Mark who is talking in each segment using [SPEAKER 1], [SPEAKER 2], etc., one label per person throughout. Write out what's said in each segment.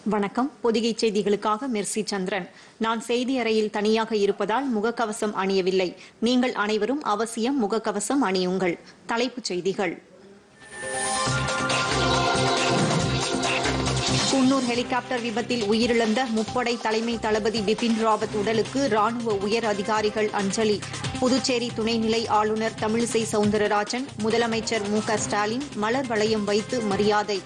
[SPEAKER 1] வணக்கம் பொதிகை செய்திகளுக்காக மெர்சி சந்திரன் நான் செய்தி அறையில் தனியாக இருப்பதால் முகக்கவசம் அணியவில்லை நீங்கள் அனைவரும் அவசியம் முகக்கவசம் அணியுங்கள் தலைப்புச் செய்திகள் குன்னூர் ஹெலிகாப்டர் விபத்தில் உயிரிழந்த முப்படை தலைமை தளபதி பிபின் ராவத் உடலுக்கு ராணுவ உயர் அதிகாரிகள் அஞ்சலி புதுச்சேரி துணைநிலை ஆளுநர் தமிழிசை சவுந்தரராஜன் முதலமைச்சர் மு க ஸ்டாலின் மலர் வளையம் வைத்து மரியாதை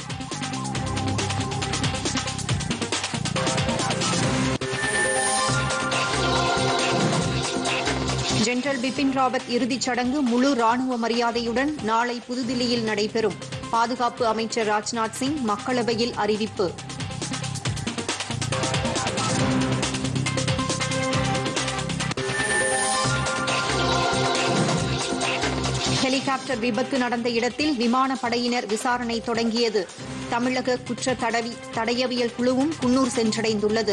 [SPEAKER 1] ஜெனரல் பிபின் ராவத் இறுதிச் சடங்கு முழு ராணுவ மரியாதையுடன் நாளை புதுதில்லியில் நடைபெறும் பாதுகாப்பு அமைச்சர் ராஜ்நாத் சிங் மக்களவையில் அறிவிப்பு ஹெலிகாப்டர் விபத்து நடந்த இடத்தில் விமானப்படையினர் விசாரணை தொடங்கியது தமிழக குற்ற தடவி தடயவியல் குழுவும் குன்னூர் சென்றடைந்துள்ளது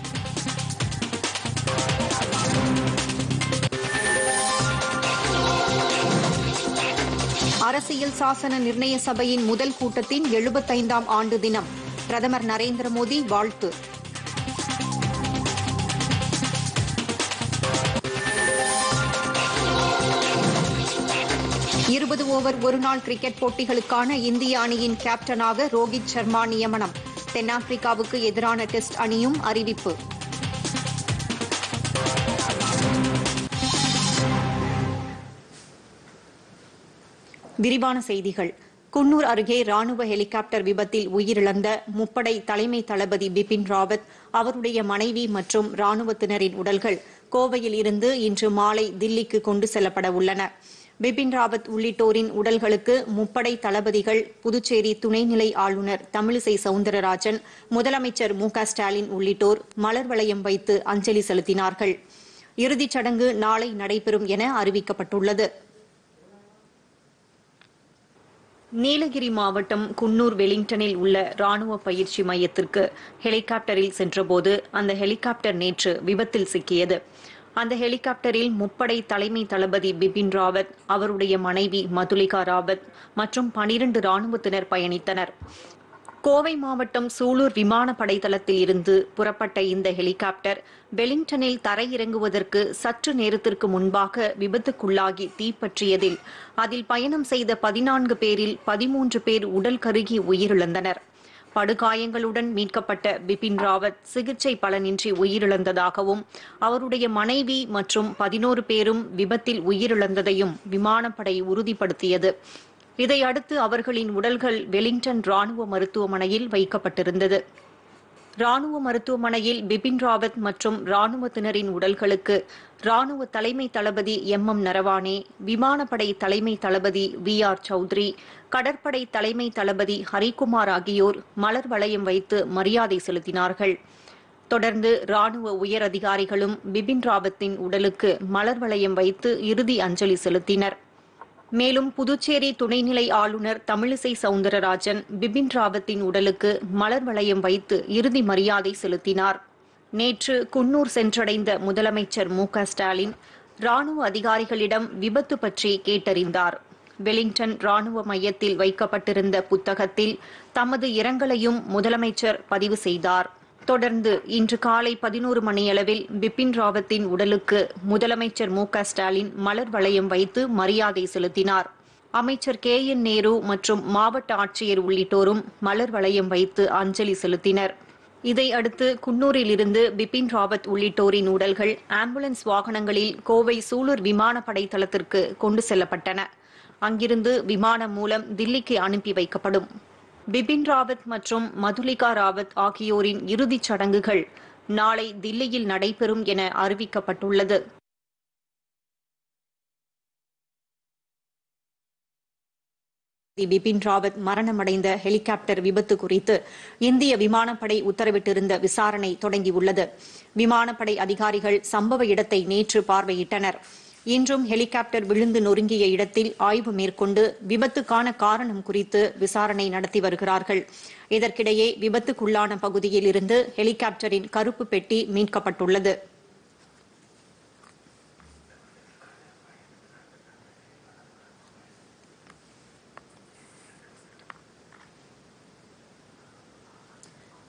[SPEAKER 1] அரசியல் சாசன நிர்ணய சபையின் முதல் கூட்டத்தின் எழுபத்தைந்தாம் ஆண்டு தினம் பிரதமர் நரேந்திர மோடி வாழ்த்து இருபது ஓவர் ஒருநாள் கிரிக்கெட் போட்டிகளுக்கான இந்திய அணியின் கேப்டனாக ரோஹித் சர்மா நியமனம் தென்னாப்பிரிக்காவுக்கு எதிரான டெஸ்ட் அணியும் அறிவிப்பு விரிவான செய்திகள் குன்னூர் அருகே ராணுவ ஹெலிகாப்டர் விபத்தில் உயிரிழந்த முப்படை தலைமை தளபதி பிபின் ராவத் அவருடைய மனைவி மற்றும் ராணுவத்தினரின் உடல்கள் கோவையில் இருந்து இன்று மாலை தில்லிக்கு கொண்டு செல்லப்பட உள்ளன பிபின் ராவத் உள்ளிட்டோரின் உடல்களுக்கு முப்படை தளபதிகள் புதுச்சேரி துணைநிலை ஆளுநர் தமிழிசை சவுந்தரராஜன் முதலமைச்சர் மு க ஸ்டாலின் உள்ளிட்டோர் மலர் வளையம் வைத்து அஞ்சலி செலுத்தினார்கள் இறுதிச் சடங்கு நாளை நடைபெறும் என அறிவிக்கப்பட்டுள்ளது நீலகிரி மாவட்டம் குன்னூர் வெலிங்டனில் உள்ள ராணுவ பயிற்சி மையத்திற்கு ஹெலிகாப்டரில் சென்றபோது அந்த ஹெலிகாப்டர் நேற்று விபத்தில் சிக்கியது அந்த ஹெலிகாப்டரில் முப்படை தலைமை தளபதி பிபின் ராவத் அவருடைய மனைவி மதுலிகா ராவத் மற்றும் பனிரண்டு ராணுவத்தினர் பயணித்தனர் கோவை மாவட்டம் சூலூர் விமானப்படை தளத்தில் இருந்து புறப்பட்ட இந்த ஹெலிகாப்டர் வெலிங்டனில் தரையிறங்குவதற்கு சற்று நேரத்திற்கு முன்பாக விபத்துக்குள்ளாகி தீப்பற்றியதில் அதில் பயணம் செய்த பதினான்கு பேரில் பதிமூன்று பேர் உடல் கருகி உயிரிழந்தனர் படுகாயங்களுடன் மீட்கப்பட்ட பிபின் ராவத் சிகிச்சை பலனின்றி உயிரிழந்ததாகவும் அவருடைய மனைவி மற்றும் பதினோரு பேரும் விபத்தில் உயிரிழந்ததையும் விமானப்படை உறுதிப்படுத்தியது இதையடுத்து அவர்களின் உடல்கள் வெலிங்டன் ராணுவ மருத்துவமனையில் வைக்கப்பட்டிருந்தது ராணுவ மருத்துவமனையில் பிபின் ராவத் மற்றும் ராணுவத்தினரின் உடல்களுக்கு ராணுவ தலைமை தளபதி எம் எம் நரவானே விமானப்படை தலைமை தளபதி வி ஆர் சௌத்ரி கடற்படை தலைமை தளபதி ஹரிகுமார் ஆகியோர் மலர் வளையம் வைத்து மரியாதை செலுத்தினார்கள் தொடர்ந்து ராணுவ உயர் அதிகாரிகளும் பிபின் ராவத்தின் உடலுக்கு மலர் வளையம் வைத்து இறுதி அஞ்சலி செலுத்தினர் மேலும் புதுச்சேரி துணைநிலை ஆளுநர் தமிழிசை சவுந்தரராஜன் பிபின் ராவத்தின் உடலுக்கு மலர் வளையம் வைத்து இறுதி மரியாதை செலுத்தினார் நேற்று குன்னூர் சென்றடைந்த முதலமைச்சர் மு க ஸ்டாலின் ராணுவ அதிகாரிகளிடம் விபத்து பற்றி கேட்டறிந்தார் வெலிங்டன் ராணுவ மையத்தில் வைக்கப்பட்டிருந்த புத்தகத்தில் தமது இரங்கலையும் முதலமைச்சர் பதிவு செய்தார் தொடர்ந்து இன்று காலை பதினோரு மணியளவில் பிபின் ராவத்தின் உடலுக்கு முதலமைச்சர் மு க ஸ்டாலின் மலர் வளையம் வைத்து மரியாதை செலுத்தினார் அமைச்சர் கே என் நேரு மற்றும் மாவட்ட ஆட்சியர் உள்ளிட்டோரும் மலர் வளையம் வைத்து அஞ்சலி செலுத்தினர் இதையடுத்து குன்னூரில் இருந்து பிபின் ராவத் உள்ளிட்டோரின் உடல்கள் ஆம்புலன்ஸ் வாகனங்களில் கோவை சூலூர் விமானப்படை தளத்திற்கு கொண்டு செல்லப்பட்டன அங்கிருந்து விமானம் மூலம் தில்லிக்கு அனுப்பி வைக்கப்படும் பிபின் ராவத் மற்றும் மதுலிகா ராவத் ஆகியோரின் இறுதிச் சடங்குகள் நாளை தில்லியில் நடைபெறும் என அறிவிக்கப்பட்டுள்ளது பிபின் ராவத் மரணமடைந்த ஹெலிகாப்டர் விபத்து குறித்து இந்திய விமானப்படை உத்தரவிட்டிருந்த விசாரணை தொடங்கியுள்ளது விமானப்படை அதிகாரிகள் சம்பவ இடத்தை நேற்று பார்வையிட்டனர் இன்றும் ஹெலிகாப்டர் விழுந்து நொறுங்கிய இடத்தில் ஆய்வு மேற்கொண்டு விபத்துக்கான காரணம் குறித்து விசாரணை நடத்தி வருகிறார்கள் இதற்கிடையே விபத்துக்குள்ளான பகுதியில் இருந்து ஹெலிகாப்டரின் கருப்பு பெட்டி மீட்கப்பட்டுள்ளது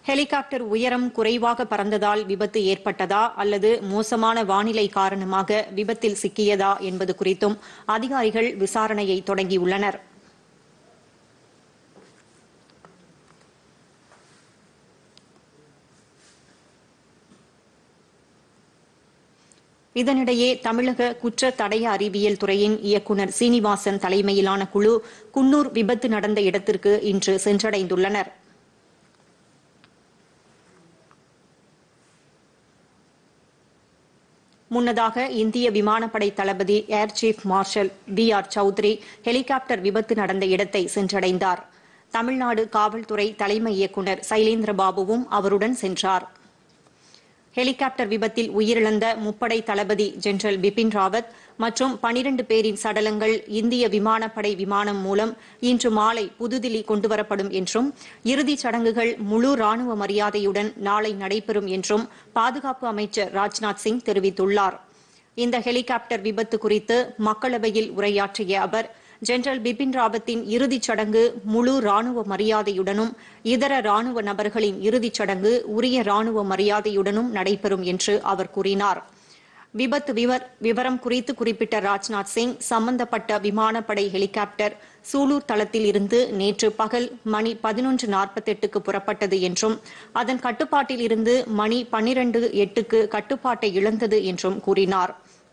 [SPEAKER 1] ஹெலிகாப்டர் உயரம் குறைவாக பறந்ததால் விபத்து ஏற்பட்டதா அல்லது மோசமான வானிலை காரணமாக விபத்தில் சிக்கியதா என்பது குறித்தும் அதிகாரிகள் விசாரணையை தொடங்கியுள்ளனர் இதனிடையே தமிழக குற்ற தடய அறிவியல் துறையின் இயக்குநர் சீனிவாசன் தலைமையிலான குழு குன்னூர் விபத்து நடந்த இடத்திற்கு இன்று சென்றடைந்துள்ளனர் முன்னதாக இந்திய விமானப்படை தளபதி air chief marshal P R Chaudhari helicopter விபத்து நடந்த இடத்தை சென்றடைந்தார் தமிழ்நாடு காவல்துறை தலைமை இயக்குநர் சைலேந்திர பாபுவும் அவருடன் சென்றார் ஹெலிகாப்டர் விபத்தில் உயிரிழந்த முப்படை தளபதி ஜெனரல் பிபின் ராவத் மற்றும் பனிரண்டு பேரின் சடலங்கள் இந்திய விமானப்படை விமானம் மூலம் இன்று மாலை புதுதில்லி கொண்டுவரப்படும் என்றும் இறுதிச் சடங்குகள் முழு ராணுவ மரியாதையுடன் நாளை நடைபெறும் என்றும் பாதுகாப்பு அமைச்சர் ராஜ்நாத் சிங் தெரிவித்துள்ளார் இந்த ஹெலிகாப்டர் விபத்து குறித்து மக்களவையில் உரையாற்றிய அவர் ஜெனரல் பிபின் ராவத்தின் இறுதிச் சடங்கு முழு ராணுவ மரியாதையுடனும் இதர ராணுவ நபர்களின் இறுதிச் சடங்கு உரிய ராணுவ மரியாதையுடனும் நடைபெறும் என்று அவர் கூறினார் விபத்து விவரம் குறித்து குறிப்பிட்ட ராஜ்நாத் சிங் சம்பந்தப்பட்ட விமானப்படை ஹெலிகாப்டர் சூலூர் தளத்தில் இருந்து நேற்று பகல் மணி பதினொன்று நாற்பத்தெட்டுக்கு புறப்பட்டது என்றும் அதன் கட்டுப்பாட்டில் இருந்து மணி பன்னிரண்டு எட்டுக்கு கட்டுப்பாட்டை இழந்தது என்றும் கூறினார்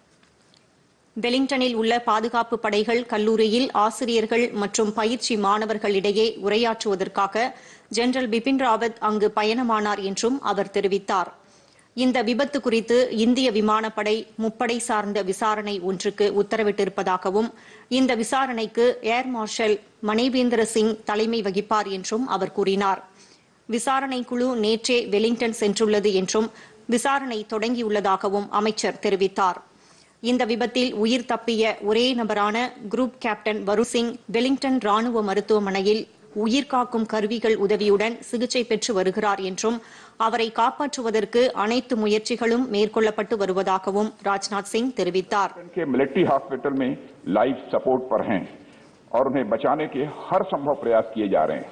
[SPEAKER 1] வெலிங்டனில் உள்ள பாதுகாப்பு படைகள் கல்லூரியில் ஆசிரியர்கள் மற்றும் பயிற்சி மாணவர்களிடையே உரையாற்றுவதற்காக ஜெனரல் பிபின் ராவத் அங்கு பயணமானார் என்றும் அவர் தெரிவித்தார் இந்த விபத்து குறித்து இந்திய விமானப்படை முப்படை சார்ந்த விசாரணை ஒன்றுக்கு உத்தரவிட்டிருப்பதாகவும் இந்த விசாரணைக்கு ஏர் மார்ஷல் மணிவேந்திர சிங் தலைமை வகிப்பார் என்றும் அவர் கூறினார் விசாரணை குழு நேற்றே வெலிங்டன் சென்றுள்ளது என்றும் விசாரணை தொடங்கியுள்ளதாகவும் அமைச்சர் தெரிவித்தார் இந்த விபத்தில் உயிர் தப்பிய ஒரே நபரான group captain Varun Singh Wellington ராணுவ மருத்துவமனையில் உயிர்காக்கும் கருவிகள் உதவியுடன் சிகிச்சை பெற்று வருகிறார் என்றும் அவரை காப்பாற்றுவதற்கு அனைத்து முயற்சிகளும் மேற்கொள்ளப்பட்டு வருவதாகவும் ராஜ்நாத் சிங் தெரிவித்தார்
[SPEAKER 2] के मिलिट्री हॉस्पिटल में लाइफ सपोर्ट पर हैं और उन्हें बचाने के हर संभव प्रयास किए जा रहे हैं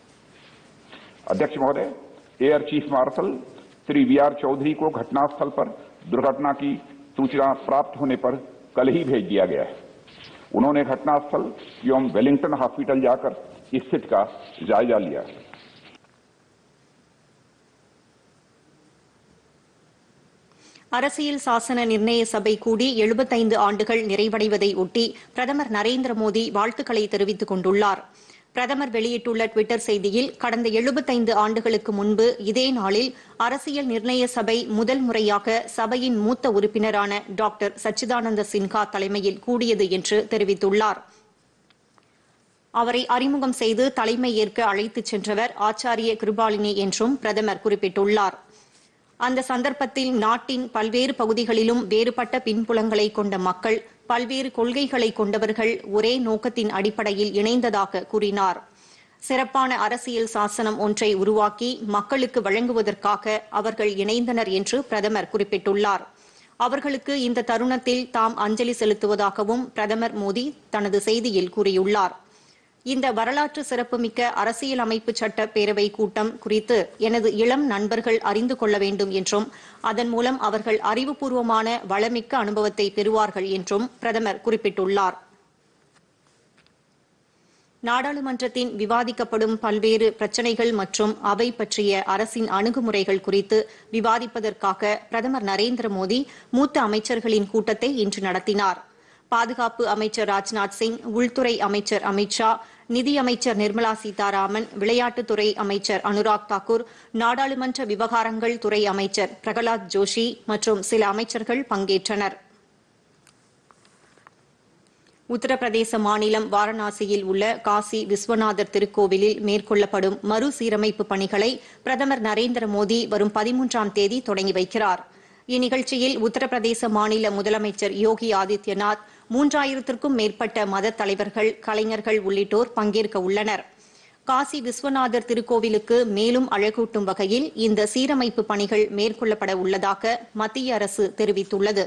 [SPEAKER 2] अध्यक्ष महोदय air chief marshal Shri V R Chaudhari को घटनास्थल पर दुर्घटना की सूचना प्राप्त होने पर कल ही भेज दिया गया है उन्होंने घटनास्थल एवं वेलिंगटन हॉस्पिटल जाकर स्थिति का जायजा लिया
[SPEAKER 1] அரசியல் சாசன நிர்ணய சபை கூடி எழுபத்தைந்து ஆண்டுகள் நிறைவடைவதை ஒட்டி பிரதமர் நரேந்திர மோடி வாழ்த்துக்களை தெரிவித்துக் கொண்டுள்ளார் பிரதமர் வெளியிட்டுள்ள டுவிட்டர் செய்தியில் கடந்த எழுபத்தைந்து ஆண்டுகளுக்கு முன்பு இதே நாளில் அரசியல் நிர்ணய சபை முதல் முறையாக சபையின் மூத்த உறுப்பினரான டாக்டர் சச்சிதானந்த சின்ஹா தலைமையில் கூடியது என்று தெரிவித்துள்ளார் அவரை அறிமுகம் செய்து தலைமை ஏற்க அழைத்துச் சென்றவர் ஆச்சாரிய கிருபாலினி என்றும் பிரதமர் குறிப்பிட்டுள்ளார் அந்த சந்தர்ப்பத்தில் நாட்டின் பல்வேறு பகுதிகளிலும் வேறுபட்ட பின்புலங்களை கொண்ட மக்கள் பல்வேறு கொள்கைகளை கொண்டவர்கள் ஒரே நோக்கத்தின் அடிப்படையில் இணைந்ததாக கூறினார் சிறப்பான அரசியல் சாசனம் ஒன்றை உருவாக்கி மக்களுக்கு வழங்குவதற்காக அவர்கள் இணைந்தனர் என்று பிரதமர் குறிப்பிட்டுள்ளார் அவர்களுக்கு இந்த தருணத்தில் தாம் அஞ்சலி செலுத்துவதாகவும் பிரதமர் மோடி தனது செய்தியில் கூறியுள்ளார் இந்த வரலாற்று சிறப்புமிக்க அரசியல் அமைப்பு சட்ட பேரவை கூட்டம் குறித்து எனது இளம் நண்பர்கள் அறிந்து கொள்ள வேண்டும் என்றும் அதன் மூலம் அவர்கள் அறிவுபூர்வமான வளமிக்க அனுபவத்தை பெறுவார்கள் என்றும் பிரதமர் குறிப்பிட்டுள்ளார் நாடாளுமன்றத்தின் விவாதிக்கப்படும் பல்வேறு பிரச்சினைகள் மற்றும் அவை பற்றிய அரசின் அணுகுமுறைகள் குறித்து விவாதிப்பதற்காக பிரதமர் நரேந்திர மோடி மூத்த அமைச்சர்களின் கூட்டத்தை இன்று நடத்தினார் பாதுகாப்பு அமைச்சர் ராஜ்நாத் சிங் உள்துறை அமைச்சர் அமித் ஷா நிதியமைச்சர் நிர்மலா சீதாராமன் விளையாட்டுத்துறை அமைச்சர் அனுராக் தாக்கூர் நாடாளுமன்ற விவகாரங்கள் துறை அமைச்சர் பிரகலாத் ஜோஷி மற்றும் சில அமைச்சர்கள் பங்கேற்றனர் உத்தரப்பிரதேச மாநிலம் வாரணாசியில் உள்ள காசி விஸ்வநாதர் திருக்கோவிலில் மேற்கொள்ளப்படும் மறுசீரமைப்பு பணிகளை பிரதமர் நரேந்திர மோடி வரும் பதிமூன்றாம் தேதி தொடங்கி வைக்கிறார் இந்நிகழ்ச்சியில் உத்தரப்பிரதேச மாநில முதலமைச்சர் யோகி ஆதித்யநாத் மூன்றாயிரத்திற்கும் மேற்பட்ட மத தலைவர்கள் கலைஞர்கள் உள்ளிட்டோர் பங்கேற்க உள்ளனர் காசி விஸ்வநாதர் திருக்கோவிலுக்கு மேலும் அழகூட்டும் வகையில் இந்த சீரமைப்பு பணிகள் மேற்கொள்ளப்பட உள்ளதாக மத்திய அரசு தெரிவித்துள்ளது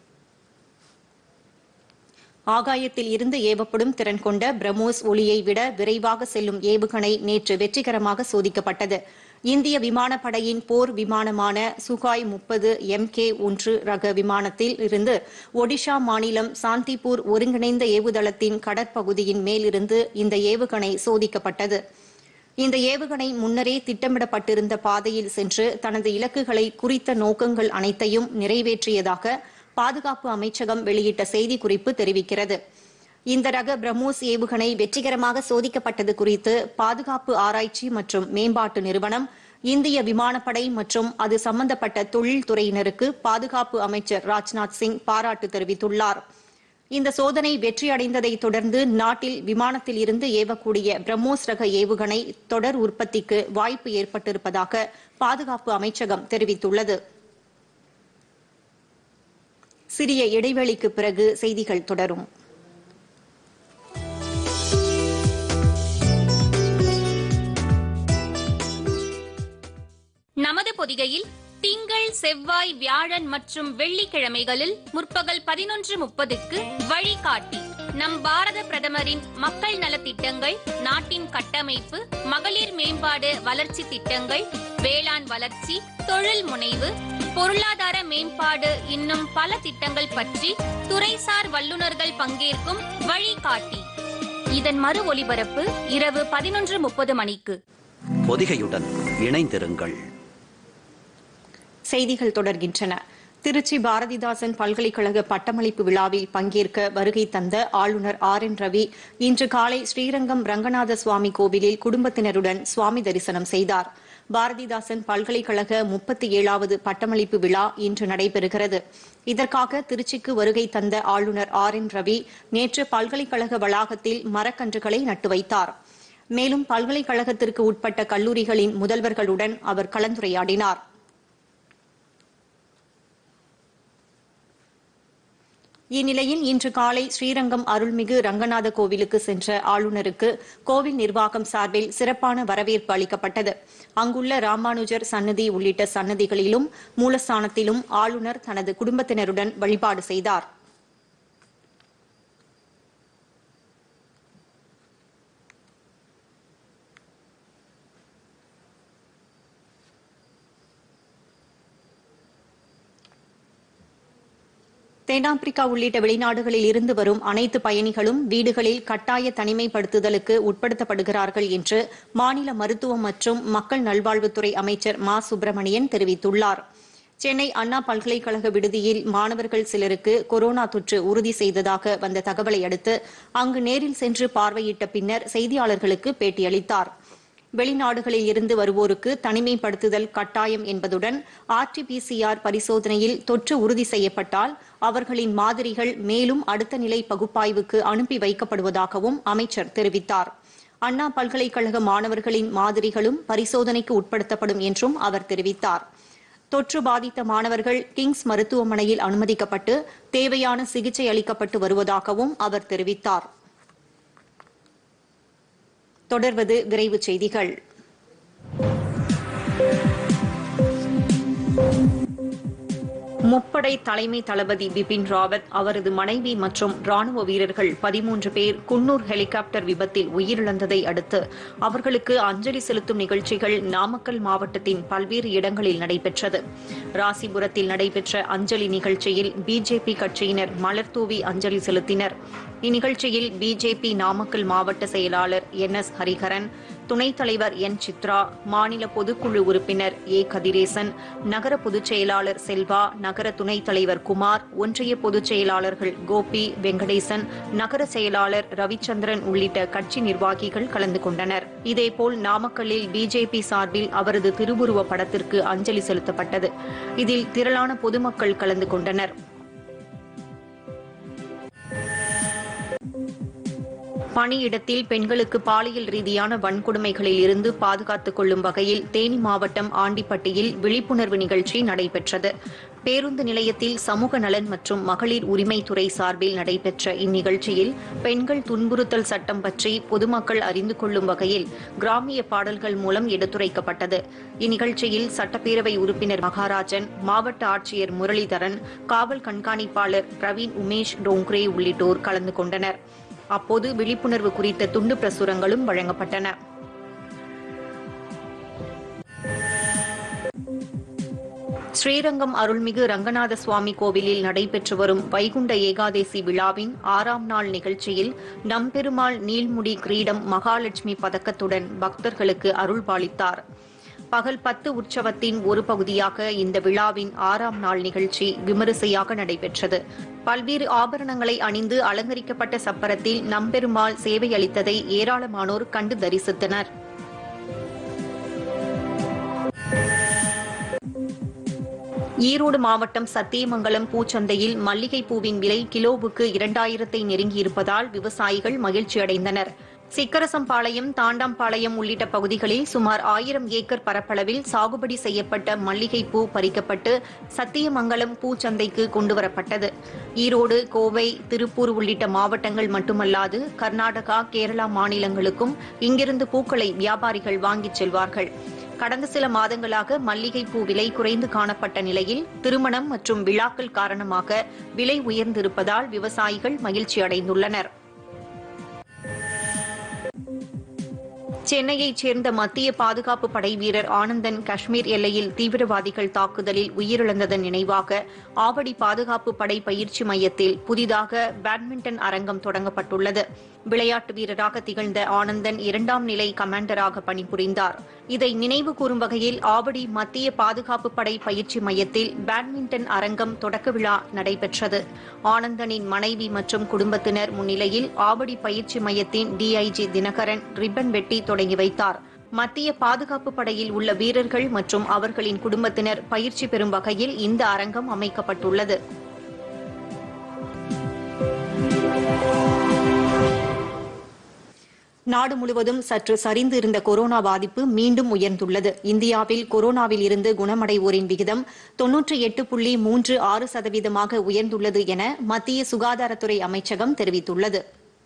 [SPEAKER 1] ஆகாயத்தில் இருந்து ஏவப்படும் திறன் கொண்ட பிரம்மோஸ் ஒளியை விட விரைவாக செல்லும் ஏவுகணை நேற்று வெற்றிகரமாக சோதிக்கப்பட்டது இந்திய விமானப்படையின் போர் விமானமான சுகாய் முப்பது எம் கே ஒன்று ரக விமானத்தில் இருந்து ஒடிஷா மாநிலம் சாந்திப்பூர் ஒருங்கிணைந்த ஏவுதளத்தின் கடற்பகுதியின் மேலிருந்து இந்த ஏவுகணை சோதிக்கப்பட்டது இந்த ஏவுகணை முன்னரே திட்டமிடப்பட்டிருந்த பாதையில் சென்று தனது இலக்குகளை குறித்த நோக்கங்கள் அனைத்தையும் நிறைவேற்றியதாக பாதுகாப்பு அமைச்சகம் வெளியிட்ட செய்திக்குறிப்பு தெரிவிக்கிறது இந்த ரக பிரம்மோஸ் ஏவுகணை வெற்றிகரமாக சோதிக்கப்பட்டது குறித்து பாதுகாப்பு ஆராய்ச்சி மற்றும் மேம்பாட்டு நிறுவனம் இந்திய விமானப்படை மற்றும் அது சம்பந்தப்பட்ட தொழில்துறையினருக்கு பாதுகாப்பு அமைச்சர் ராஜ்நாத் சிங் பாராட்டு தெரிவித்துள்ளார் இந்த சோதனை வெற்றியடைந்ததை தொடர்ந்து நாட்டில் விமானத்தில் இருந்து ஏவக்கூடிய பிரம்மோஸ் ரக ஏவுகணை தொடர் உற்பத்திக்கு வாய்ப்பு ஏற்பட்டிருப்பதாக பாதுகாப்பு அமைச்சகம் தெரிவித்துள்ளது சிறிய இடைவெளிக்கு பிறகு செய்திகள் தொடரும்
[SPEAKER 3] நமது பொதிகையில் திங்கள் செவ்வாய் வியாழன் மற்றும் வெள்ளிக்கிழமைகளில் முற்பகல் பதினொன்று முப்பதுக்கு வழிகாட்டி நம் பாரத பிரதமரின் மக்கள் நலத்திட்டங்கள் நாட்டின் கட்டமைப்பு மகளிர் மேம்பாடு வளர்ச்சி திட்டங்கள் வேளாண் வளர்ச்சி தொழில் முனைவு பொருளாதார மேம்பாடு இன்னும் பல திட்டங்கள் பற்றி துறைசார் வல்லுநர்கள் பங்கேற்கும் வழிகாட்டி இதன் மறு ஒலிபரப்பு இரவு பதினொன்று முப்பது மணிக்கு
[SPEAKER 4] பொதிகையுடன் இணைந்திருங்கள்
[SPEAKER 1] செய்திகள் தொடர்கின்றன திருச்சி பாரதிதாசன் பல்கலைக்கழக பட்டமளிப்பு விழாவில் பங்கேற்க வருகை தந்த ஆளுநர் ஆர் என் ரவி இன்று காலை ஸ்ரீரங்கம் ரங்கநாத சுவாமி கோவிலில் குடும்பத்தினருடன் சுவாமி தரிசனம் செய்தார் பாரதிதாசன் பல்கலைக்கழக முப்பத்தி ஏழாவது பட்டமளிப்பு விழா இன்று நடைபெறுகிறது இதற்காக திருச்சிக்கு வருகை தந்த ஆளுநர் ஆர் என் ரவி நேற்று பல்கலைக்கழக வளாகத்தில் மரக்கன்றுகளை நட்டு வைத்தார் மேலும் பல்கலைக்கழகத்திற்கு உட்பட்ட கல்லூரிகளின் முதல்வர்களுடன் அவர் கலந்துரையாடினார் இந்நிலையில் இன்று காலை ஸ்ரீரங்கம் அருள்மிகு ரங்கநாத கோவிலுக்கு சென்ற ஆளுநருக்கு கோவில் நிர்வாகம் சார்பில் சிறப்பான வரவேற்பு அளிக்கப்பட்டது அங்குள்ள ராமானுஜர் சன்னதி உள்ளிட்ட சன்னதிகளிலும் மூலஸ்தானத்திலும் ஆளுநர் தனது குடும்பத்தினருடன் வழிபாடு செய்தார் தென்னாப்பிரிக்கா உள்ளிட்ட வெளிநாடுகளில் இருந்து வரும் அனைத்து பயணிகளும் வீடுகளில் கட்டாய தனிமைப்படுத்துதலுக்கு உட்படுத்தப்படுகிறார்கள் என்று மாநில மருத்துவம் மற்றும் மக்கள் நல்வாழ்வுத்துறை அமைச்சர் மா சுப்பிரமணியன் தெரிவித்துள்ளார் சென்னை அண்ணா பல்கலைக்கழக விடுதியில் மாணவர்கள் சிலருக்கு கொரோனா தொற்று உறுதி செய்ததாக வந்த தகவலை அடுத்து அங்கு நேரில் சென்று பார்வையிட்ட பின்னர் செய்தியாளர்களுக்கு பேட்டியளித்தாா் வெளிநாடுகளில் இருந்து வருவோருக்கு தனிமைப்படுத்துதல் கட்டாயம் என்பதுடன் ஆர்டிபிசிஆர் பரிசோதனையில் தொற்று உறுதி செய்யப்பட்டால் அவர்களின் மாதிரிகள் மேலும் அடுத்த நிலை பகுப்பாய்வுக்கு அனுப்பி வைக்கப்படுவதாகவும் அமைச்சர் தெரிவித்தார் அண்ணா பல்கலைக்கழக மாணவர்களின் மாதிரிகளும் பரிசோதனைக்கு உட்படுத்தப்படும் என்றும் அவர் தெரிவித்தார் தொற்று பாதித்த மாணவர்கள் கிங்ஸ் மருத்துவமனையில் அனுமதிக்கப்பட்டு தேவையான சிகிச்சை அளிக்கப்பட்டு வருவதாகவும் அவர் தெரிவித்தார் தொடர்வது விரைவுச் செய்திகள் முப்படை தலைமை தளபதி பிபின் ராவத் அவரது மனைவி மற்றும் ராணுவ வீரர்கள் பதிமூன்று பேர் குன்னூர் ஹெலிகாப்டர் விபத்தில் உயிரிழந்ததை அடுத்து அவர்களுக்கு அஞ்சலி செலுத்தும் நிகழ்ச்சிகள் நாமக்கல் மாவட்டத்தின் பல்வேறு இடங்களில் நடைபெற்றது ராசிபுரத்தில் நடைபெற்ற அஞ்சலி நிகழ்ச்சியில் பிஜேபி கட்சியினர் மலர்தூவி அஞ்சலி செலுத்தினர் இந்நிகழ்ச்சியில் பிஜேபி நாமக்கல் மாவட்ட செயலாளர் என் எஸ் ஹரிஹரன் துணைத் தலைவர் என் சித்ரா மாநில பொதுக்குழு உறுப்பினர் ஏ கதிரேசன் நகர பொதுச் செயலாளர் செல்வா நகர துணைத் தலைவர் குமார் ஒன்றிய பொதுச் செயலாளர்கள் கோபி வெங்கடேசன் நகர செயலாளர் ரவிச்சந்திரன் உள்ளிட்ட கட்சி நிர்வாகிகள் கலந்து கொண்டனர் இதேபோல் நாமக்கல்லில் பிஜேபி சார்பில் அவரது திருவுருவ படத்திற்கு அஞ்சலி செலுத்தப்பட்டது இதில் திரளான பொதுமக்கள் கலந்து கொண்டனர் பணியிடத்தில் பெண்களுக்கு பாலியல் ரீதியான வன்கொடுமைகளில் இருந்து பாதுகாத்துக் கொள்ளும் வகையில் தேனி மாவட்டம் ஆண்டிப்பட்டியில் விழிப்புணர்வு நிகழ்ச்சி நடைபெற்றது பேருந்து நிலையத்தில் சமூக நலன் மற்றும் மகளிர் உரிமைத்துறை சார்பில் நடைபெற்ற இந்நிகழ்ச்சியில் பெண்கள் துன்புறுத்தல் சட்டம் பற்றி பொதுமக்கள் அறிந்து கொள்ளும் வகையில் கிராமிய பாடல்கள் மூலம் எடுத்துரைக்கப்பட்டது இந்நிகழ்ச்சியில் சட்டப்பேரவை உறுப்பினர் மகாராஜன் மாவட்ட ஆட்சியர் முரளிதரன் காவல் கண்காணிப்பாளர் பிரவீன் உமேஷ் டோங்ரே உள்ளிட்டோர் கலந்து கொண்டனர் அப்போது விழிப்புணர்வு குறித்த துண்டு பிரசுரங்களும் வழங்கப்பட்டன ஸ்ரீரங்கம் அருள்மிகு ரங்கநாத சுவாமி கோவிலில் நடைபெற்று வரும் வைகுண்ட ஏகாதேசி விழாவின் ஆறாம் நாள் நிகழ்ச்சியில் நம்பெருமாள் நீள்முடி கிரீடம் மகாலட்சுமி பதக்கத்துடன் பக்தர்களுக்கு அருள்பாலித்தார் பகல் பத்து உற்சவத்தின் ஒரு பகுதியாக இந்த விழாவின் ஆறாம் நாள் நிகழ்ச்சி விமரிசையாக நடைபெற்றது பல்வேறு ஆபரணங்களை அணிந்து அலங்கரிக்கப்பட்ட சப்பரத்தில் நம்பெருமாள் சேவை அளித்ததை ஏராளமானோர் கண்டு தரிசித்தனர் ஈரோடு மாவட்டம் சத்தியமங்கலம் பூச்சந்தையில் மல்லிகை பூவின் விலை கிலோவுக்கு இரண்டாயிரத்தை நெருங்கியிருப்பதால் விவசாயிகள் மகிழ்ச்சியடைந்தனர் சிக்கரசம்பாளையம் தாண்டாம்பாளையம் உள்ளிட்ட பகுதிகளில் சுமார் ஆயிரம் ஏக்கர் பரப்பளவில் சாகுபடி செய்யப்பட்ட மல்லிகை பூ பறிக்கப்பட்டு சத்தியமங்கலம் பூச்சந்தைக்கு கொண்டுவரப்பட்டது ஈரோடு கோவை திருப்பூர் உள்ளிட்ட மாவட்டங்கள் மட்டுமல்லாது கர்நாடகா கேரளா மாநிலங்களுக்கும் இங்கிருந்து பூக்களை வியாபாரிகள் வாங்கிச் செல்வார்கள் கடந்த சில மாதங்களாக மல்லிகை பூ விலை குறைந்து காணப்பட்ட நிலையில் திருமணம் மற்றும் விழாக்கள் காரணமாக விலை உயர்ந்திருப்பதால் விவசாயிகள் மகிழ்ச்சி அடைந்துள்ளனர் சென்னையைச் சேர்ந்த மத்திய பாதுகாப்பு படை வீரர் ஆனந்தன் காஷ்மீர் எல்லையில் தீவிரவாதிகள் தாக்குதலில் உயிரிழந்ததன் நினைவாக ஆவடி பாதுகாப்பு படை பயிற்சி மையத்தில் புதிதாக பேட்மிண்டன் அரங்கம் தொடங்கப்பட்டுள்ளது விளையாட்டு வீரராக திகழ்ந்த ஆனந்தன் இரண்டாம் நிலை கமாண்டராக பணிபுரிந்தார் இதை நினைவு கூறும் வகையில் ஆவடி மத்திய பாதுகாப்பு படை பயிற்சி மையத்தில் பேட்மிண்டன் அரங்கம் தொடக்க விழா நடைபெற்றது ஆனந்தனின் மனைவி மற்றும் குடும்பத்தினர் முன்னிலையில் ஆவடி பயிற்சி மையத்தின் டிஐஜி தினகரன் ரிப்பன் வெட்டி தொடங்கி வைத்தார் மத்திய பாதுகாப்பு படையில் உள்ள வீரர்கள் மற்றும் அவர்களின் குடும்பத்தினர் பயிற்சி பெறும் வகையில் இந்த அரங்கம் அமைக்கப்பட்டுள்ளது நாடு முழுவதும் சற்று சரிந்து இருந்த கொரோனா பாதிப்பு மீண்டும் உயர்ந்துள்ளது இந்தியாவில் கொரோனாவில் இருந்து குணமடைவோரின் விகிதம் தொன்னூற்றி எட்டு புள்ளி மூன்று ஆறு சதவீதமாக உயர்ந்துள்ளது என மத்திய சுகாதாரத்துறை அமைச்சகம் தெரிவித்துள்ளது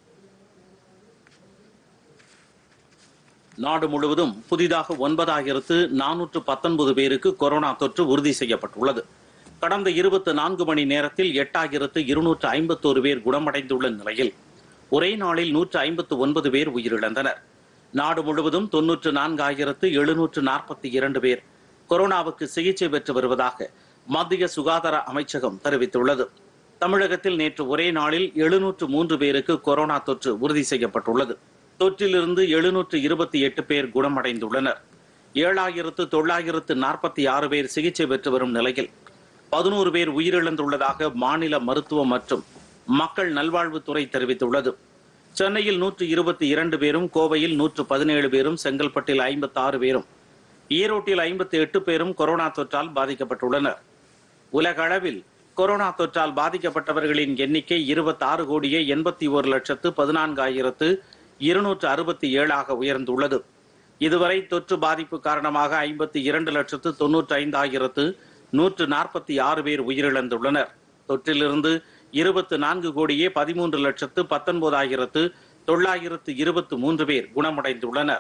[SPEAKER 5] நாடு முழுவதும் புதிதாக ஒன்பதாயிரத்து நானூற்று பத்தொன்பது பேருக்கு கொரோனா தொற்று உறுதி செய்யப்பட்டுள்ளது கடந்த இருபத்தி நான்கு மணி நேரத்தில் எட்டாயிரத்து இருநூற்று ஐம்பத்தோரு பேர் குணமடைந்துள்ள நிலையில் ஒரே நாளில் நூற்று ஐம்பத்து ஒன்பது பேர் உயிரிழந்தனர் நாடு முழுவதும் தொன்னூற்று நான்காயிரத்து எழுநூற்று நாற்பத்தி இரண்டு பேர் கொரோனாவுக்கு சிகிச்சை பெற்று வருவதாக மத்திய சுகாதார அமைச்சகம் தெரிவித்துள்ளது தமிழகத்தில் நேற்று ஒரே நாளில் எழுநூற்று மூன்று பேருக்கு கொரோனா தொற்று உறுதி செய்யப்பட்டுள்ளது தொற்றிலிருந்து எழுநூற்று இருபத்தி எட்டு பேர் குணமடைந்துள்ளனர் ஏழாயிரத்து தொள்ளாயிரத்து நாற்பத்தி ஆறு பேர் சிகிச்சை பெற்று வரும் நிலையில் பதினோரு பேர் உயிரிழந்துள்ளதாக மாநில மருத்துவம் மற்றும் மக்கள் நல்வாழ்வுத்துறை தெரிவித்துள்ளது சென்னையில் நூற்று இருபத்தி இரண்டு பேரும் கோவையில் நூற்று பதினேழு பேரும் செங்கல்பட்டில் ஐம்பத்தி ஆறு பேரும் ஈரோட்டில் ஐம்பத்தி எட்டு பேரும் கொரோனா தொற்றால் பாதிக்கப்பட்டுள்ளனர் உலக அளவில் கொரோனா தொற்றால் பாதிக்கப்பட்டவர்களின் எண்ணிக்கை இருபத்தாறு கோடியே எண்பத்தி ஒரு லட்சத்து பதினான்காயிரத்து இருநூற்று அறுபத்தி ஏழாக உயர்ந்துள்ளது இதுவரை தொற்று பாதிப்பு காரணமாக ஐம்பத்தி இரண்டு லட்சத்து தொன்னூற்றி ஐந்தாயிரத்து நூற்று நாற்பத்தி ஆறு பேர் உயிரிழந்துள்ளனர் தொற்றிலிருந்து இருபத்து நான்கு கோடியே பதிமூன்று லட்சத்து பத்தொன்பதாயிரத்து தொள்ளாயிரத்து இருபத்து மூன்று பேர் குணமடைந்துள்ளனர்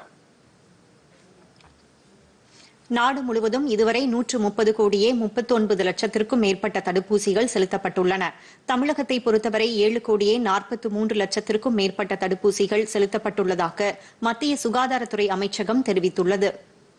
[SPEAKER 1] நாடு முழுவதும் இதுவரை நூற்று முப்பது கோடியே முப்பத்தொன்பது லட்சத்திற்கும் மேற்பட்ட தடுப்பூசிகள் செலுத்தப்பட்டுள்ளன தமிழகத்தை பொறுத்தவரை ஏழு கோடியே நாற்பத்து மூன்று லட்சத்திற்கும் மேற்பட்ட தடுப்பூசிகள் செலுத்தப்பட்டுள்ளதாக மத்திய சுகாதாரத்துறை அமைச்சகம் தெரிவித்துள்ளது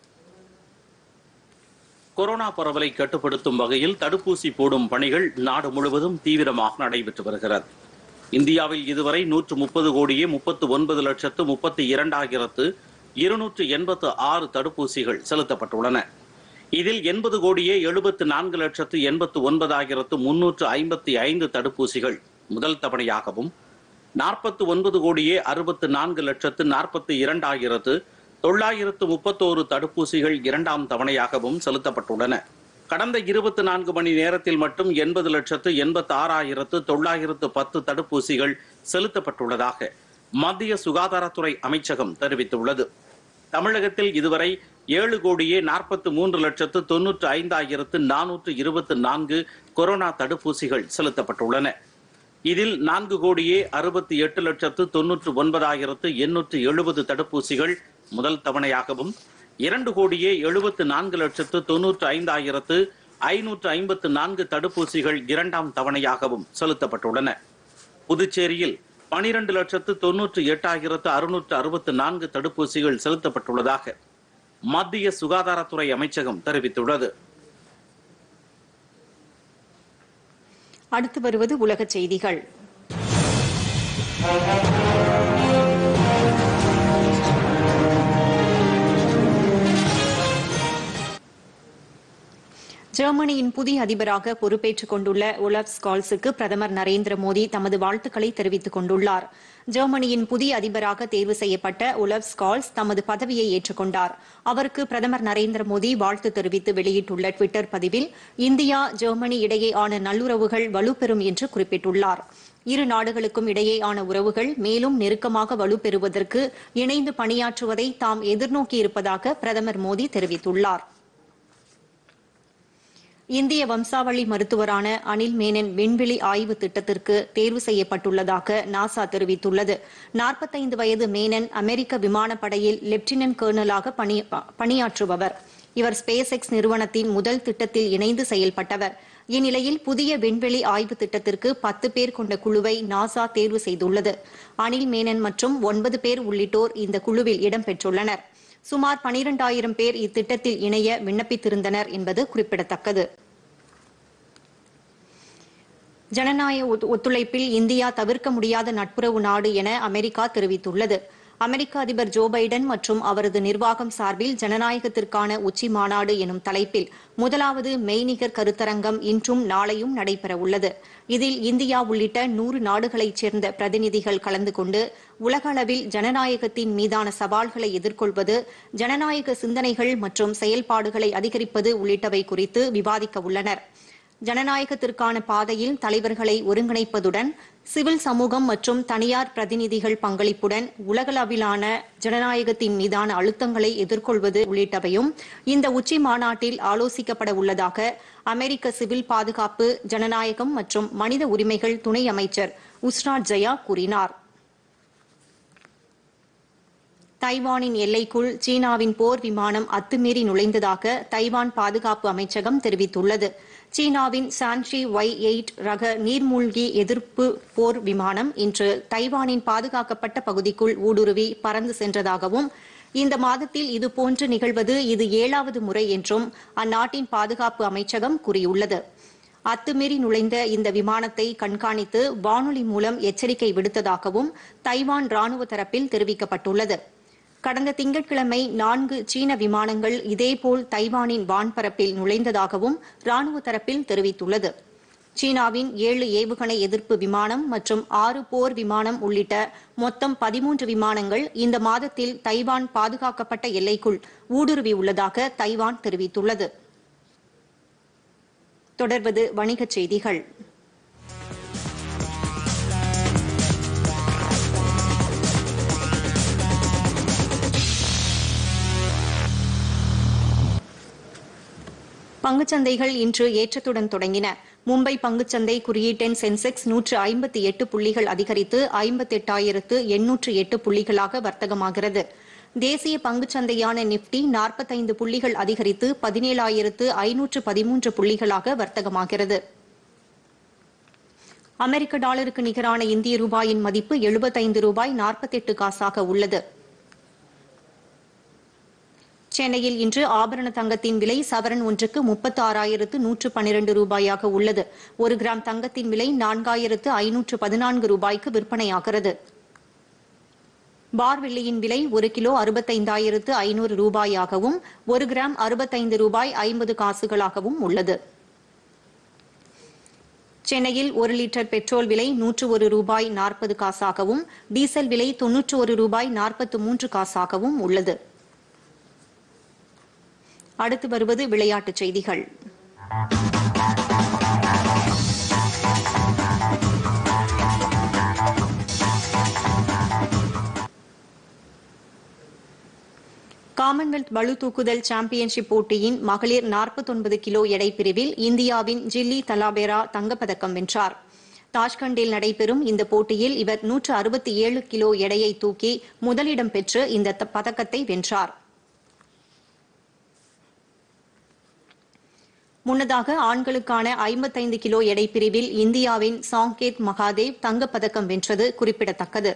[SPEAKER 5] கொரோனா பரவலை கட்டுப்படுத்தும் வகையில் தடுப்பூசி போடும் பணிகள் நாடு முழுவதும் தீவிரமாக நடைபெற்று வருகிறது இந்தியாவில் இதுவரை நூற்று முப்பது கோடியே முப்பத்து ஒன்பது லட்சத்து முப்பத்தி இரண்டாயிரத்து இருநூற்று எண்பத்து ஆறு தடுப்பூசிகள் செலுத்தப்பட்டுள்ளன இதில் எண்பது கோடியே எழுபத்து நான்கு லட்சத்து எண்பத்து ஒன்பதாயிரத்து முன்னூற்று ஐம்பத்தி ஐந்து தடுப்பூசிகள் முதல் தவணையாகவும் நாற்பத்து ஒன்பது கோடியே அறுபத்து நான்கு லட்சத்து நாற்பத்தி இரண்டாயிரத்து தொள்ளாயிரத்து முப்பத்தோரு தடுப்பூசிகள் இரண்டாம் தவணையாகவும் செலுத்தப்பட்டுள்ளன கடந்த இருபத்தி நான்கு மணி நேரத்தில் மட்டும் எண்பது லட்சத்து எண்பத்தி ஆறாயிரத்து தொள்ளாயிரத்து பத்து தடுப்பூசிகள் செலுத்தப்பட்டுள்ளதாக மத்திய சுகாதாரத்துறை அமைச்சகம் தெரிவித்துள்ளது தமிழகத்தில் இதுவரை ஏழு கோடியே நாற்பத்து மூன்று லட்சத்து தொன்னூற்று ஐந்தாயிரத்து நானூற்று இருபத்தி நான்கு கொரோனா தடுப்பூசிகள் செலுத்தப்பட்டுள்ளன இதில் நான்கு கோடியே அறுபத்தி எட்டு லட்சத்து தொன்னூற்று ஒன்பதாயிரத்து எண்ணூற்று எழுபது தடுப்பூசிகள் முதல் தவணையாகவும் இரண்டு கோடியே எழுபத்து நான்கு லட்சத்து தொன்னூற்று ஐந்தாயிரத்து ஐநூற்று ஐம்பத்து நான்கு தடுப்பூசிகள் இரண்டாம் தவணையாகவும் செலுத்தப்பட்டுள்ளன புதுச்சேரியில் பனிரெண்டு லட்சத்து தொன்னூற்று எட்டாயிரத்து அறுநூற்று அறுபத்து நான்கு தடுப்பூசிகள் செலுத்தப்பட்டுள்ளதாக மத்திய சுகாதாரத்துறை அமைச்சகம் தெரிவித்துள்ளது
[SPEAKER 1] அடுத்து வருவது உலகச் செய்திகள் ஜெர்மனியின் புதிய அதிபராக பொறுப்பேற்றுக் கொண்டுள்ள ஒலப் ஸ்கால்ஸுக்கு பிரதமர் நரேந்திர மோடி தமது வாழ்த்துக்களை தெரிவித்துக் கொண்டுள்ளார் ஜெர்மனியின் புதிய அதிபராக தேர்வு செய்யப்பட்ட ஒலப் ஸ்கால்ஸ் தமது பதவியை ஏற்றுக்கொண்டார் அவருக்கு பிரதமர் நரேந்திர மோடி வாழ்த்து தெரிவித்து வெளியிட்டுள்ள டுவிட்டர் பதிவில் இந்தியா ஜெர்மனி இடையேயான நல்லுறவுகள் வலுப்பெறும் என்று குறிப்பிட்டுள்ளார் இரு நாடுகளுக்கும் இடையேயான உறவுகள் மேலும் நெருக்கமாக வலுப்பெறுவதற்கு இணைந்து பணியாற்றுவதை தாம் எதிர்நோக்கியிருப்பதாக பிரதமர் மோடி தெரிவித்துள்ளார் இந்திய வம்சாவளி மருத்துவரான அனில் மேனன் விண்வெளி ஆய்வு திட்டத்திற்கு தேர்வு செய்யப்பட்டுள்ளதாக நாசா தெரிவித்துள்ளது நாற்பத்தைந்து வயது மேனன் அமெரிக்க விமானப்படையில் லெப்டினன்ட் கர்னலாக பணி- பணியாற்றுபவர் இவர் ஸ்பேஸ் எக்ஸ் நிறுவனத்தின் முதல் திட்டத்தில் இணைந்து செயல்பட்டவர் இந்நிலையில் புதிய விண்வெளி ஆய்வு திட்டத்திற்கு பத்து பேர் கொண்ட குழுவை நாசா தேர்வு செய்துள்ளது அனில் மேனன் மற்றும் ஒன்பது பேர் உள்ளிட்டோர் இந்த குழுவில் இடம்பெற்றுள்ளனர் சுமார் பனிரெண்டாயிரம் பேர் இத்திட்டத்தில் இணைய விண்ணப்பித்திருந்தனர் என்பது குறிப்பிடத்தக்கது ஜனநாயக ஒத்து- ஒத்துழைப்பில் இந்தியா தவிர்க்க முடியாத நட்புறவு நாடு என அமெரிக்கா தெரிவித்துள்ளது அமெரிக்க அதிபர் ஜோ பைடன் மற்றும் அவரது நிர்வாகம் சார்பில் ஜனநாயகத்திற்கான உச்சி மாநாடு எனும் தலைப்பில் முதலாவது மெய்நிகர் கருத்தரங்கம் இன்றும் நாளையும் நடைபெறவுள்ளது இதில் இந்தியா உள்ளிட்ட நூறு நாடுகளைச் சேர்ந்த பிரதிநிதிகள் கலந்து கொண்டு உலக அளவில் ஜனநாயகத்தின் மீதான சவால்களை எதிர்கொள்வது ஜனநாயக சிந்தனைகள் மற்றும் செயல்பாடுகளை அதிகரிப்பது உள்ளிட்டவை குறித்து விவாதிக்க உள்ளனர் ஜனநாயகத்திற்கான பாதையில் தலைவர்களை ஒருங்கிணைப்பதுடன் சிவில் சமூகம் மற்றும் தனியார் பிரதிநிதிகள் பங்களிப்புடன் உலகளவிலான ஜனநாயகத்தின் மீதான அழுத்தங்களை எதிர்கொள்வது உள்ளிட்டவையும் இந்த உச்சி மாநாட்டில் ஆலோசிக்கப்பட உள்ளதாக அமெரிக்க சிவில் பாதுகாப்பு ஜனநாயகம் மற்றும் மனித உரிமைகள் துணை அமைச்சர் உஸ்ராட் ஜயா கூறினார் தைவானின் எல்லைக்குள் சீனாவின் போர் விமானம் அத்துமீறி நுழைந்ததாக தைவான் பாதுகாப்பு அமைச்சகம் தெரிவித்துள்ளது சீனாவின் சான்ஷி ஒய் எயிட் ரக நீர்மூழ்கி எதிர்ப்பு போர் விமானம் இன்று தைவானின் பாதுகாக்கப்பட்ட பகுதிக்குள் ஊடுருவி பறந்து சென்றதாகவும் இந்த மாதத்தில் இதுபோன்று நிகழ்வது இது ஏழாவது முறை என்றும் அந்நாட்டின் பாதுகாப்பு அமைச்சகம் கூறியுள்ளது அத்துமீறி நுழைந்த இந்த விமானத்தை கண்காணித்து வானொலி மூலம் எச்சரிக்கை விடுத்ததாகவும் தைவான் ராணுவ தரப்பில் தெரிவிக்கப்பட்டுள்ளது கடந்த திங்கட்கிழமை நான்கு சீன விமானங்கள் இதேபோல் தைவானின் வான்பரப்பில் நுழைந்ததாகவும் ராணுவ தரப்பில் தெரிவித்துள்ளது சீனாவின் ஏழு ஏவுகணை எதிர்ப்பு விமானம் மற்றும் ஆறு போர் விமானம் உள்ளிட்ட மொத்தம் பதிமூன்று விமானங்கள் இந்த மாதத்தில் தைவான் பாதுகாக்கப்பட்ட எல்லைக்குள் ஊடுருவியுள்ளதாக தைவான் தெரிவித்துள்ளது தொடர்வது வணிகச் செய்திகள் பங்குச்சந்தைகள் இன்று ஏற்றத்துடன் தொடங்கின மும்பை பங்குச்சந்தை குறியீட்டெண் சென்செக்ஸ் நூற்று ஐம்பத்தி எட்டு புள்ளிகள் அதிகரித்து ஐம்பத்தெட்டாயிரத்து எண்ணூற்று எட்டு புள்ளிகளாக வர்த்தகமாகிறது தேசிய பங்குச்சந்தையான நிப்டி நாற்பத்தைந்து புள்ளிகள் அதிகரித்து பதினேழாயிரத்து ஐநூற்று பதிமூன்று புள்ளிகளாக வர்த்தகமாகிறது அமெரிக்க டாலருக்கு நிகரான இந்திய ரூபாயின் மதிப்பு எழுபத்தைந்து ரூபாய் நாற்பத்தெட்டு காசாக உள்ளது சென்னையில் இன்று ஆபரண தங்கத்தின் விலை சவரன் ஒன்றுக்கு முப்பத்து ஆறாயிரத்து நூற்று பனிரண்டு ரூபாயாக உள்ளது ஒரு கிராம் தங்கத்தின் விலை நான்காயிரத்து ஐநூற்று பதினான்கு ரூபாய்க்கு விற்பனையாகிறது பார் வெள்ளியின் விலை ஒரு கிலோ அறுபத்தைந்தாயிரத்து ஐநூறு ரூபாயாகவும் ஒரு கிராம் அறுபத்தைந்து ரூபாய் ஐம்பது காசுகளாகவும் உள்ளது சென்னையில் ஒரு லிட்டர் பெட்ரோல் விலை நூற்று ஒரு ரூபாய் நாற்பது காசாகவும் டீசல் விலை தொன்னூற்று ஒரு ரூபாய் நாற்பத்து மூன்று காசாகவும் உள்ளது அடுத்து வருவது விளையாட்டுச் செய்திகள் காமன்வெல்த் பளு தூக்குதல் சாம்பியன்ஷிப் போட்டியின் மகளிர் 49 கிலோ எடை பிரிவில் இந்தியாவின் ஜில்லி தலாபேரா தங்கப்பதக்கம் வென்றார் தாஷ்கண்டில் நடைபெறும் இந்த போட்டியில் இவர் 167 கிலோ எடையை தூக்கி முதலிடம் பெற்று இந்த த- பதக்கத்தை வென்றார் முன்னதாக ஆண்களுக்கான 55 கிலோ எடை பிரிவில் இந்தியாவின் சாங்கேத் மகாதேவ் தங்கப்பதக்கம் வென்றது குறிப்பிடத்தக்கது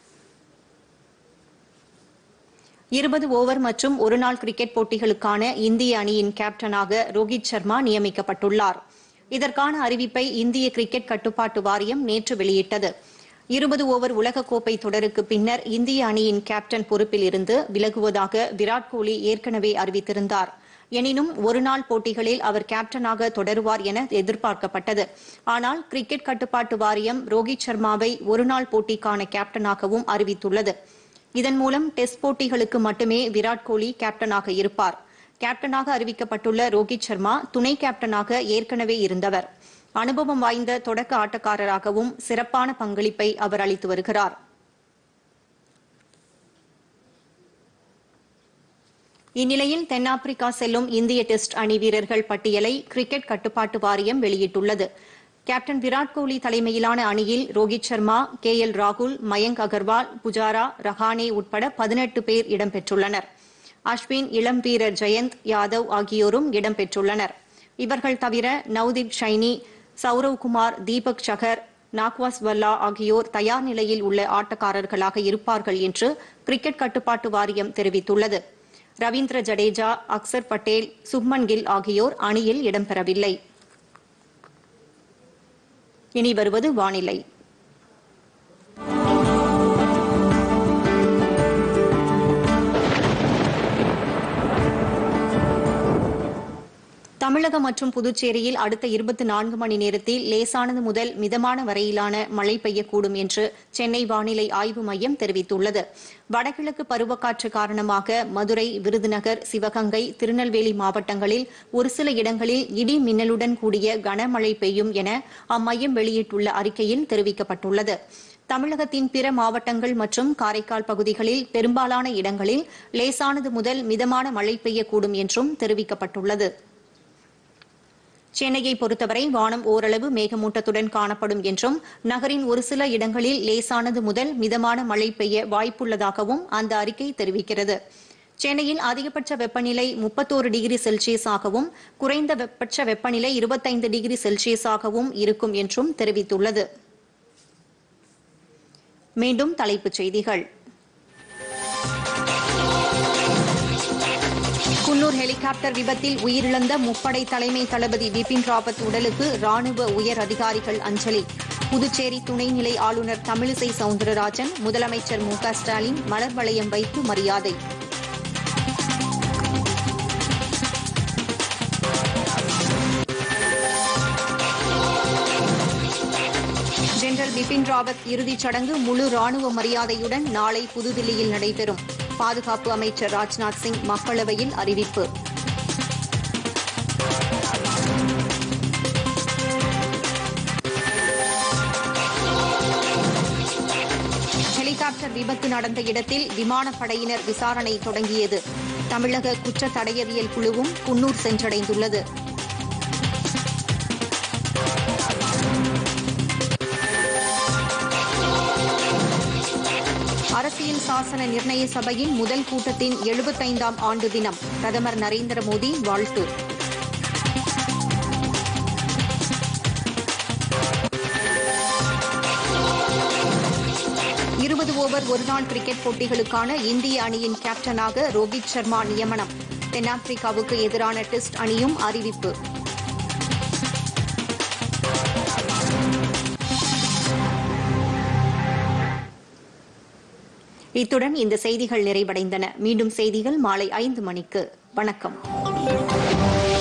[SPEAKER 1] இருபது ஓவர் மற்றும் ஒருநாள் கிரிக்கெட் போட்டிகளுக்கான இந்திய அணியின் கேப்டனாக ரோஹித் சர்மா நியமிக்கப்பட்டுள்ளார் இதற்கான அறிவிப்பை இந்திய கிரிக்கெட் கட்டுப்பாட்டு வாரியம் நேற்று வெளியிட்டது இருபது ஓவர் உலகக்கோப்பை தொடருக்கு பின்னர் இந்திய அணியின் கேப்டன் பொறுப்பில் இருந்து விலகுவதாக விராட் கோலி ஏற்கனவே அறிவித்திருந்தார் எனினும் ஒருநாள் போட்டிகளில் அவர் கேப்டனாக தொடருவார் என எதிர்பார்க்கப்பட்டது ஆனால் கிரிக்கெட் கட்டுப்பாட்டு வாரியம் ரோஹித் சர்மாவை ஒருநாள் போட்டிக்கான கேப்டனாகவும் அறிவித்துள்ளது இதன் மூலம் டெஸ்ட் போட்டிகளுக்கு மட்டுமே விராட் கோலி கேப்டனாக இருப்பார் கேப்டனாக அறிவிக்கப்பட்டுள்ள ரோஹித் சர்மா துணை கேப்டனாக ஏற்கனவே இருந்தவர் அனுபவம் வாய்ந்த தொடக்க ஆட்டக்காரராகவும் சிறப்பான பங்களிப்பை அவர் அளித்து வருகிறார் இந்நிலையில் தென்னாப்பிரிக்கா செல்லும் இந்திய டெஸ்ட் அணி வீரர்கள் பட்டியலை கிரிக்கெட் கட்டுப்பாட்டு வாரியம் வெளியிட்டுள்ளது கேப்டன் விராட் கோலி தலைமையிலான அணியில் ரோஹித் சர்மா கே எல் ராகுல் மயங்க் அகர்வால் புஜாரா ரஹானே உட்பட பதினெட்டு பேர் இடம்பெற்றுள்ளனர் அஸ்வின் இளம் வீரர் ஜெயந்த் யாதவ் ஆகியோரும் இடம்பெற்றுள்ளனர் இவர்கள் தவிர நவ்தீப் ஷைனி சௌரவ் குமார் தீபக் சகர் நாக்வாஸ் வல்லா ஆகியோர் தயார் நிலையில் உள்ள ஆட்டக்காரர்களாக இருப்பார்கள் என்று கிரிக்கெட் கட்டுப்பாட்டு வாரியம் தெரிவித்துள்ளது ரவீந்திர ஜடேஜா அக்சர் பட்டேல் சுப்மன் கில் ஆகியோர் அணியில் இடம்பெறவில்லை இனி வருவது வானிலை தமிழகம் மற்றும் புதுச்சேரியில் அடுத்த இருபத்தி நான்கு மணி நேரத்தில் லேசானது முதல் மிதமான வரையிலான மழை பெய்யக்கூடும் என்று சென்னை வானிலை ஆய்வு மையம் தெரிவித்துள்ளது வடகிழக்கு பருவக்காற்று காரணமாக மதுரை விருதுநகர் சிவகங்கை திருநெல்வேலி மாவட்டங்களில் ஒரு சில இடங்களில் இடி மின்னலுடன் கூடிய கனமழை பெய்யும் என அம்மையம் வெளியிட்டுள்ள அறிக்கையில் தெரிவிக்கப்பட்டுள்ளது தமிழகத்தின் பிற மாவட்டங்கள் மற்றும் காரைக்கால் பகுதிகளில் பெரும்பாலான இடங்களில் லேசானது முதல் மிதமான மழை பெய்யக்கூடும் என்றும் தெரிவிக்கப்பட்டுள்ளது சென்னையை பொறுத்தவரை வானம் ஓரளவு மேகமூட்டத்துடன் காணப்படும் என்றும் நகரின் ஒரு சில இடங்களில் லேசானது முதல் மிதமான மழை பெய்ய வாய்ப்புள்ளதாகவும் அந்த அறிக்கை தெரிவிக்கிறது சென்னையில் அதிகபட்ச வெப்பநிலை முப்பத்தோரு டிகிரி செல்சியஸாகவும் குறைந்தபட்ச வெப்பநிலை இருபத்தைந்து டிகிரி செல்சியஸாகவும் இருக்கும் என்றும் தெரிவித்துள்ளது மீண்டும் தலைப்புச் செய்திகள் குன்னூர் ஹெலிகாப்டர் விபத்தில் உயிரிழந்த முப்படை தலைமை தளபதி பிபின் ராவத் உடலுக்கு ராணுவ உயர் அதிகாரிகள் அஞ்சலி புதுச்சேரி துணைநிலை ஆளுநர் தமிழிசை சவுந்தரராஜன் முதலமைச்சர் மு க ஸ்டாலின் மலர் வளையம் வைத்து மரியாதை ஜெனரல் பிபின் ராவத் இறுதிச் சடங்கு முழு ராணுவ மரியாதையுடன் நாளை புதுதில்லியில் நடைபெறும் பாதுகாப்பு அமைச்சர் ராஜ்நாத் சிங் மக்களவையில் அறிவிப்பு ஹெலிகாப்டர் விபத்து நடந்த இடத்தில் விமானப்படையினர் விசாரணை தொடங்கியது தமிழக குற்ற தடயவியல் குழுவும் குன்னூர் சென்றடைந்துள்ளது அரசியல் சாசன நிர்ணய சபையின் முதல் கூட்டத்தின் எழுபத்தைந்தாம் ஆண்டு தினம் பிரதமர் நரேந்திர மோடி வாழ்த்து இருபது ஓவர் ஒருநாள் கிரிக்கெட் போட்டிகளுக்கான இந்திய அணியின் கேப்டனாக ரோஹித் சர்மா நியமனம் தென்னாப்பிரிக்காவுக்கு எதிரான டெஸ்ட் அணியும் அறிவிப்பு இத்துடன் இந்த செய்திகள் நிறைவடைந்தன மீண்டும் செய்திகள் மாலை ஐந்து மணிக்கு வணக்கம்